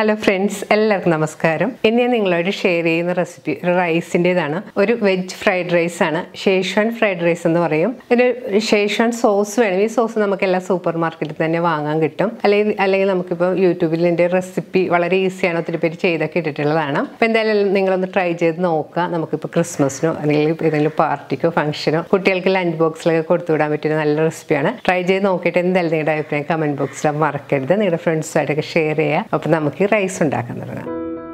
hello friends എല്ലാവർക്കും നമസ്കാരം ഇന്ന് ഞാൻ നിങ്ങളോട് ഷെയർ ചെയ്യുന്ന റെസിപ്പി ഒരു റൈസിൻ്റെതാണ് ഒരു വെജ് ഫ്രൈഡ് റൈസ് ആണ് ഷേഷ്വാൻ ഫ്രൈഡ് റൈസ് എന്ന് പറയും ഒരു ഷേഷ്വാൻ സോസ് വേണം ഈ സോസ് നമുക്ക് എല്ലാ സൂപ്പർ മാർക്കറ്റിൽ തന്നെ വാങ്ങാൻ കിട്ടും അല്ലെങ്കിൽ അല്ലെങ്കിൽ നമുക്കിപ്പോൾ യൂട്യൂബിൽ ഇതിൻ്റെ റെസിപ്പി വളരെ ഈസിയാണ് ഒത്തിരി പേര് ചെയ്തൊക്കെ ഇട്ടിട്ടുള്ളതാണ് അപ്പോൾ എന്തായാലും നിങ്ങളൊന്ന് ട്രൈ ചെയ്ത് നോക്കുക നമുക്കിപ്പോൾ ക്രിസ്മസിനോ അല്ലെങ്കിൽ ഏതെങ്കിലും പാർട്ടിക്കോ ഫംഗ്ഷനോ കുട്ടികൾക്ക് ലഞ്ച് ബോക്സിലൊക്കെ കൊടുത്തു വിടാൻ പറ്റിയ നല്ല റെസിപ്പിയാണ് ട്രൈ ചെയ്ത് നോക്കിയിട്ട് എന്തായാലും നിങ്ങളുടെ അഭിപ്രായം കമൻറ്റ് ബോക്സിൽ മറക്കരുത് നിങ്ങളുടെ ഫ്രണ്ട്സുമായിട്ടൊക്കെ ഷെയർ ചെയ്യുക അപ്പോൾ നമുക്ക് ഈ റൈസ് ഉണ്ടാക്കാൻ തുടങ്ങാം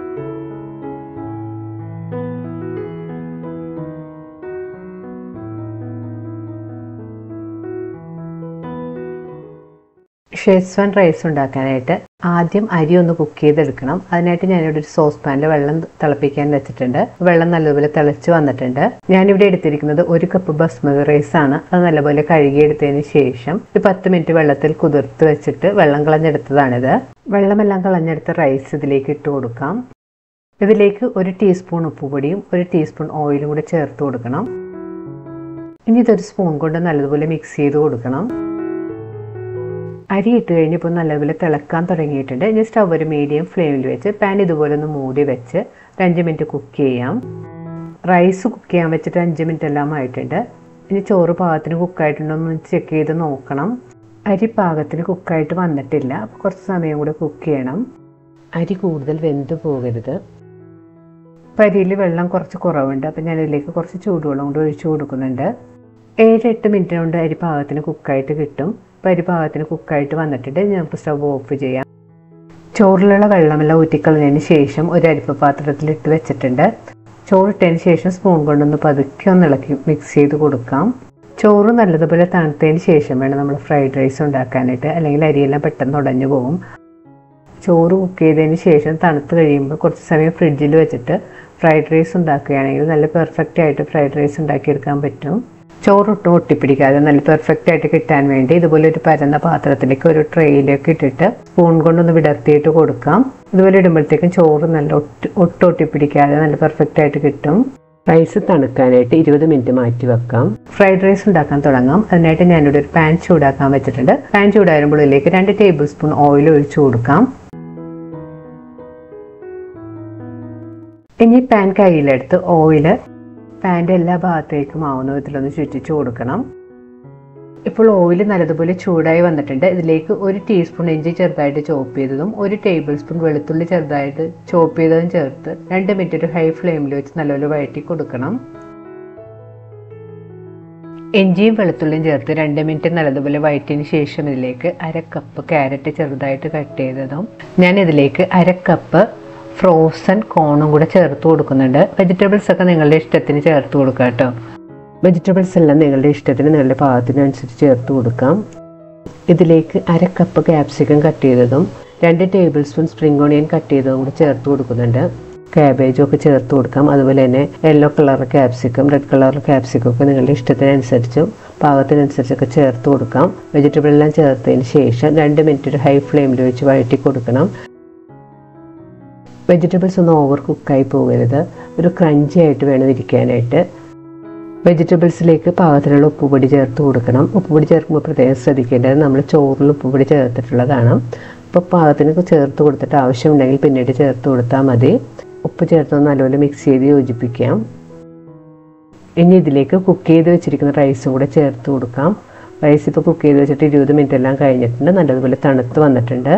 ഷേസ്വാൻ റൈസ് ഉണ്ടാക്കാനായിട്ട് ആദ്യം അരി ഒന്ന് കുക്ക് ചെയ്തെടുക്കണം അതിനായിട്ട് ഞാനിവിടെ ഒരു സോസ് പാനിൽ വെള്ളം തിളപ്പിക്കാൻ വെച്ചിട്ടുണ്ട് വെള്ളം നല്ലതുപോലെ തിളച്ച് വന്നിട്ടുണ്ട് ഞാനിവിടെ എടുത്തിരിക്കുന്നത് ഒരു കപ്പ് ബസ്മതി റൈസ് ആണ് അത് നല്ലപോലെ കഴുകിയെടുത്തതിന് ശേഷം ഒരു പത്ത് മിനിറ്റ് വെള്ളത്തിൽ കുതിർത്ത് വെച്ചിട്ട് വെള്ളം കളഞ്ഞെടുത്തതാണിത് വെള്ളമെല്ലാം കളഞ്ഞെടുത്ത റൈസ് ഇതിലേക്ക് ഇട്ട് കൊടുക്കാം ഇതിലേക്ക് ഒരു ടീസ്പൂൺ ഉപ്പുപൊടിയും ഒരു ടീസ്പൂൺ ഓയിലും കൂടെ ചേർത്ത് കൊടുക്കണം ഇനി ഇതൊരു സ്പൂൺ കൊണ്ട് നല്ലതുപോലെ മിക്സ് ചെയ്ത് കൊടുക്കണം അരി ഇട്ട് കഴിഞ്ഞപ്പോൾ നല്ലപോലെ തിളക്കാൻ തുടങ്ങിയിട്ടുണ്ട് ഇനി സ്റ്റവ് ഒരു മീഡിയം ഫ്ലെയിമിൽ വെച്ച് പാൻ ഇതുപോലെ ഒന്ന് മൂടി വെച്ച് ഒരു അഞ്ച് മിനിറ്റ് കുക്ക് ചെയ്യാം റൈസ് കുക്ക് ചെയ്യാൻ വെച്ചിട്ട് അഞ്ച് മിനിറ്റ് എല്ലാം ആയിട്ടുണ്ട് ഇനി ചോറ് പാകത്തിന് കുക്കായിട്ടുണ്ടോ എന്ന് ചെക്ക് ചെയ്ത് നോക്കണം അരി പാകത്തിന് കുക്കായിട്ട് വന്നിട്ടില്ല അപ്പോൾ കുറച്ച് സമയം കൂടെ കുക്ക് ചെയ്യണം അരി കൂടുതൽ വെന്ത് പോകരുത് പരിയിൽ വെള്ളം കുറച്ച് കുറവുണ്ട് അപ്പം ഞാൻ ഇതിലേക്ക് കുറച്ച് ചൂടുവെള്ളം കൊണ്ട് ഒഴിച്ചു കൊടുക്കുന്നുണ്ട് ഏഴ് എട്ട് മിനിറ്റ് കൊണ്ട് അരി പാകത്തിന് കുക്കായിട്ട് കിട്ടും പരി പാകത്തിന് കുക്കായിട്ട് വന്നിട്ടുണ്ട് നമുക്ക് സ്റ്റവ് ഓഫ് ചെയ്യാം ചോറിലുള്ള വെള്ളമെല്ലാം ഊറ്റിക്കളഞ്ഞതിന് ശേഷം ഒരു അരിപ്പ പാത്രത്തിൽ ഇട്ട് വെച്ചിട്ടുണ്ട് ചോറിട്ടതിന് ശേഷം സ്പൂൺ കൊണ്ടൊന്ന് പതുക്കെ ഒന്ന് ഇളക്കി മിക്സ് ചെയ്ത് കൊടുക്കാം ചോറ് നല്ലതുപോലെ തണുത്തതിന് ശേഷം വേണം നമ്മൾ ഫ്രൈഡ് റൈസ് ഉണ്ടാക്കാനായിട്ട് അല്ലെങ്കിൽ അരിയെല്ലാം പെട്ടെന്ന് ഉടഞ്ഞു പോകും ചോറ് കുക്ക് ചെയ്തതിന് ശേഷം തണുത്ത് കഴിയുമ്പോൾ കുറച്ച് സമയം ഫ്രിഡ്ജിൽ വെച്ചിട്ട് ഫ്രൈഡ് റൈസ് ഉണ്ടാക്കുകയാണെങ്കിൽ നല്ല പെർഫെക്റ്റ് ആയിട്ട് ഫ്രൈഡ് റൈസ് ഉണ്ടാക്കിയെടുക്കാൻ പറ്റും ചോറൊട്ടും ഒട്ടിപ്പിടിക്കാതെ നല്ല പെർഫെക്റ്റ് ആയിട്ട് കിട്ടാൻ വേണ്ടി ഇതുപോലെ ഒരു പരന്ന പാത്രത്തിലേക്ക് ഒരു ട്രെയിലേക്ക് ഇട്ടിട്ട് സ്പൂൺ കൊണ്ടൊന്ന് വിടർത്തിയിട്ട് കൊടുക്കാം ഇതുപോലെ ഇടുമ്പോഴത്തേക്കും ചോറ് നല്ല ഒട്ട് ഒട്ടും ഒട്ടിപ്പിടിക്കാതെ നല്ല പെർഫെക്റ്റ് ആയിട്ട് കിട്ടും റൈസ് തണുക്കാനായിട്ട് ഇരുപത് മിനിറ്റ് മാറ്റി വെക്കാം ഫ്രൈഡ് റൈസ് ഉണ്ടാക്കാൻ തുടങ്ങാം അതിനായിട്ട് ഞാനിവിടെ ഒരു പാൻ ചൂടാക്കാൻ വെച്ചിട്ടുണ്ട് പാൻ ചൂടാകുമ്പോൾ ഇതിലേക്ക് രണ്ട് ടേബിൾ സ്പൂൺ ഓയിൽ ഒഴിച്ചു കൊടുക്കാം ഇനി പാൻ കയ്യിലെടുത്ത് ഓയില് പാൻ്റെ എല്ലാ ഭാഗത്തേക്കും ആവുന്ന വിധത്തിലൊന്ന് ചുറ്റിച്ചു കൊടുക്കണം ഇപ്പോൾ ഓയിൽ നല്ലതുപോലെ ചൂടായി വന്നിട്ടുണ്ട് ഇതിലേക്ക് ഒരു ടീസ്പൂൺ ഇഞ്ചി ചെറുതായിട്ട് ചോപ്പ് ചെയ്തതും ഒരു ടേബിൾ സ്പൂൺ വെളുത്തുള്ളി ചെറുതായിട്ട് ചോപ്പ് ചെയ്തതും ചേർത്ത് രണ്ട് മിനിറ്റ് ഒരു ഹൈ ഫ്ലെയിമിൽ വെച്ച് നല്ലപോലെ വഴറ്റി കൊടുക്കണം ഇഞ്ചിയും വെളുത്തുള്ളിയും ചേർത്ത് രണ്ട് മിനിറ്റ് നല്ലതുപോലെ വഴറ്റിയതിന് ശേഷം ഇതിലേക്ക് അര കപ്പ് ക്യാരറ്റ് ചെറുതായിട്ട് കട്ട് ചെയ്തതും ഞാൻ ഇതിലേക്ക് അര കപ്പ് ഫ്രോസൺ കോണും കൂടെ ചേർത്ത് കൊടുക്കുന്നുണ്ട് വെജിറ്റബിൾസ് ഒക്കെ നിങ്ങളുടെ ഇഷ്ടത്തിന് ചേർത്ത് കൊടുക്കുക കേട്ടോ വെജിറ്റബിൾസ് എല്ലാം നിങ്ങളുടെ ഇഷ്ടത്തിന് നിങ്ങളുടെ പാകത്തിനനുസരിച്ച് ചേർത്ത് കൊടുക്കാം ഇതിലേക്ക് അര കപ്പ് ക്യാപ്സിക്കം കട്ട് ചെയ്തതും രണ്ട് tablespoon spring onion cut ചെയ്തതും കൂടെ ചേർത്ത് കൊടുക്കുന്നുണ്ട് ക്യാബേജും ഒക്കെ ചേർത്ത് കൊടുക്കാം അതുപോലെ തന്നെ yellow colour capsicum red colour capsicum ഒക്കെ നിങ്ങളുടെ ഇഷ്ടത്തിനനുസരിച്ചും പാകത്തിനനുസരിച്ചൊക്കെ ചേർത്ത് കൊടുക്കാം വെജിറ്റബിൾ എല്ലാം ചേർത്തതിന് ശേഷം രണ്ട് മിനിറ്റ് ഒരു ഹൈ ഫ്ലെയിമിൽ വെച്ച് വഴറ്റി കൊടുക്കണം വെജിറ്റബിൾസ് ഒന്നും ഓവർ കുക്കായി പോകരുത് ഒരു ക്രഞ്ചി ആയിട്ട് വേണം ഇരിക്കാനായിട്ട് വെജിറ്റബിൾസിലേക്ക് പാകത്തിനുള്ള ഉപ്പുപൊടി ചേർത്ത് കൊടുക്കണം ഉപ്പുപൊടി ചേർക്കുമ്പോൾ പ്രത്യേകം ശ്രദ്ധിക്കേണ്ടത് നമ്മൾ ചോറിൽ ഉപ്പുപൊടി ചേർത്തിട്ടുള്ളതാണ് അപ്പോൾ പാകത്തിന് ചേർത്ത് കൊടുത്തിട്ട് ആവശ്യമുണ്ടെങ്കിൽ പിന്നീട് ചേർത്ത് കൊടുത്താൽ മതി ഉപ്പ് ചേർത്ത് നല്ലപോലെ മിക്സ് ചെയ്ത് യോജിപ്പിക്കാം ഇനി ഇതിലേക്ക് കുക്ക് ചെയ്ത് വെച്ചിരിക്കുന്ന റൈസും കൂടെ ചേർത്ത് കൊടുക്കാം റൈസ് ഇപ്പോൾ കുക്ക് ചെയ്ത് വെച്ചിട്ട് ഇരുപത് മിനിറ്റ് എല്ലാം കഴിഞ്ഞിട്ടുണ്ട് നല്ലതുപോലെ തണുത്ത് വന്നിട്ടുണ്ട്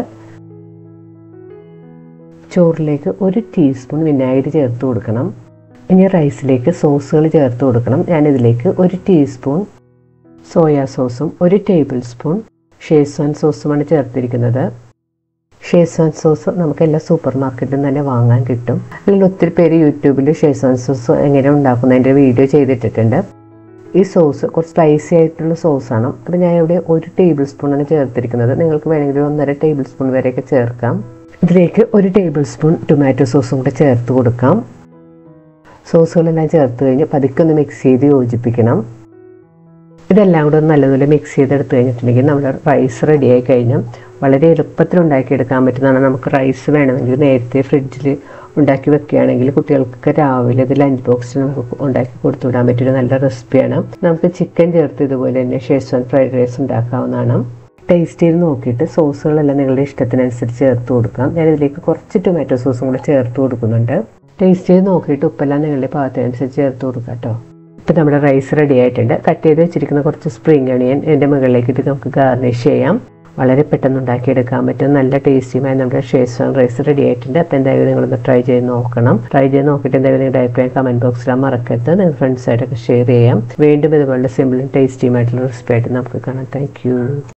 ചോറിലേക്ക് ഒരു ടീസ്പൂൺ വിനാഗിരി ചേർത്ത് കൊടുക്കണം ഇനി റൈസിലേക്ക് സോസുകൾ ചേർത്ത് കൊടുക്കണം ഞാനിതിലേക്ക് ഒരു ടീസ്പൂൺ സോയാ സോസും ഒരു ടേബിൾ സ്പൂൺ ഷേസ്വാൻ സോസുമാണ് ചേർത്തിരിക്കുന്നത് ഷേസ്വാൻ സോസ് നമുക്ക് എല്ലാ സൂപ്പർ മാർക്കറ്റിലും തന്നെ വാങ്ങാൻ കിട്ടും അല്ലെങ്കിൽ ഒത്തിരി പേര് യൂട്യൂബിൽ ഷേസ്വാൻ സോസ് എങ്ങനെ ഉണ്ടാക്കുന്നതിൻ്റെ വീഡിയോ ചെയ്തിട്ടിട്ടുണ്ട് ഈ സോസ് കുറച്ച് സ്പൈസി ആയിട്ടുള്ള സോസാണ് അപ്പോൾ ഞാൻ ഇവിടെ ഒരു ടേബിൾ സ്പൂണാണ് ചേർത്തിരിക്കുന്നത് നിങ്ങൾക്ക് വേണമെങ്കിൽ ഒന്നര ടേബിൾ സ്പൂൺ വരെയൊക്കെ ചേർക്കാം ഇതിലേക്ക് ഒരു ടേബിൾ സ്പൂൺ ടൊമാറ്റോ സോസും കൂടെ ചേർത്ത് കൊടുക്കാം സോസുകളെല്ലാം ചേർത്ത് കഴിഞ്ഞ് പതുക്കെ ഒന്ന് മിക്സ് ചെയ്ത് യോജിപ്പിക്കണം ഇതെല്ലാം കൂടെ ഒന്ന് നല്ലതുപോലെ മിക്സ് ചെയ്തെടുത്ത് കഴിഞ്ഞിട്ടുണ്ടെങ്കിൽ നമ്മുടെ റൈസ് റെഡിയായി കഴിഞ്ഞാൽ വളരെ എളുപ്പത്തിൽ ഉണ്ടാക്കിയെടുക്കാൻ പറ്റുന്നതാണ് നമുക്ക് റൈസ് വേണമെങ്കിൽ നേരത്തെ ഫ്രിഡ്ജിൽ ഉണ്ടാക്കി വെക്കുകയാണെങ്കിൽ കുട്ടികൾക്ക് രാവിലെ ഇത് ലഞ്ച് ബോക്സിൽ നമുക്ക് ഉണ്ടാക്കി കൊടുത്തു വിടാൻ പറ്റിയൊരു നല്ല റെസിപ്പിയാണ് നമുക്ക് ചിക്കൻ ചേർത്ത് ഇതുപോലെ തന്നെ ഷേസ്വാൻ ഫ്രൈഡ് റൈസ് ഉണ്ടാക്കാവുന്നതാണ് ടേസ്റ്റ് ചെയ്ത് നോക്കിയിട്ട് സോസുകളെല്ലാം നിങ്ങളുടെ ഇഷ്ടത്തിനനുസരിച്ച് ചേർത്ത് കൊടുക്കാം ഞാൻ ഇതിലേക്ക് കുറച്ച് ടൊമാറ്റോ സോസും കൂടെ ചേർത്ത് കൊടുക്കുന്നുണ്ട് ടേസ്റ്റ് ചെയ്ത് നോക്കിയിട്ട് ഉപ്പെല്ലാം നിങ്ങളുടെ പാകത്തിനനുസരിച്ച് ചേർത്ത് കൊടുക്കാം കേട്ടോ ഇപ്പം നമ്മുടെ റൈസ് റെഡി ആയിട്ടുണ്ട് കട്ട് ചെയ്ത് വെച്ചിരിക്കുന്ന കുറച്ച് സ്പ്രിംഗ് അണിയൻ എൻ്റെ മുകളിലേക്ക് ഇട്ട് നമുക്ക് ഗാർണിഷ് ചെയ്യാം വളരെ പെട്ടെന്ന് ഉണ്ടാക്കിയെടുക്കാൻ പറ്റും നല്ല ടേസ്റ്റിയുമായി നമ്മുടെ ഷേസ്വാൻ റൈസ് റെഡി ആയിട്ടുണ്ട് അപ്പോൾ എന്തായാലും നിങ്ങളൊന്ന് ട്രൈ ചെയ്ത് നോക്കണം ട്രൈ ചെയ്ത് നോക്കിയിട്ട് എന്തായാലും നിങ്ങളുടെ അഭിപ്രായം കമൻറ്റ് ബോക്സിൽ മറക്കരുത് നിങ്ങൾ ഫ്രണ്ട്സായിട്ടൊക്കെ ഷെയർ ചെയ്യാം വീണ്ടും ഇതുപോലെ സിമ്പിളും ടേസ്റ്റിയുമായിട്ടുള്ള റെസിപ്പി ആയിട്ട് നമുക്ക് കാണാം താങ്ക്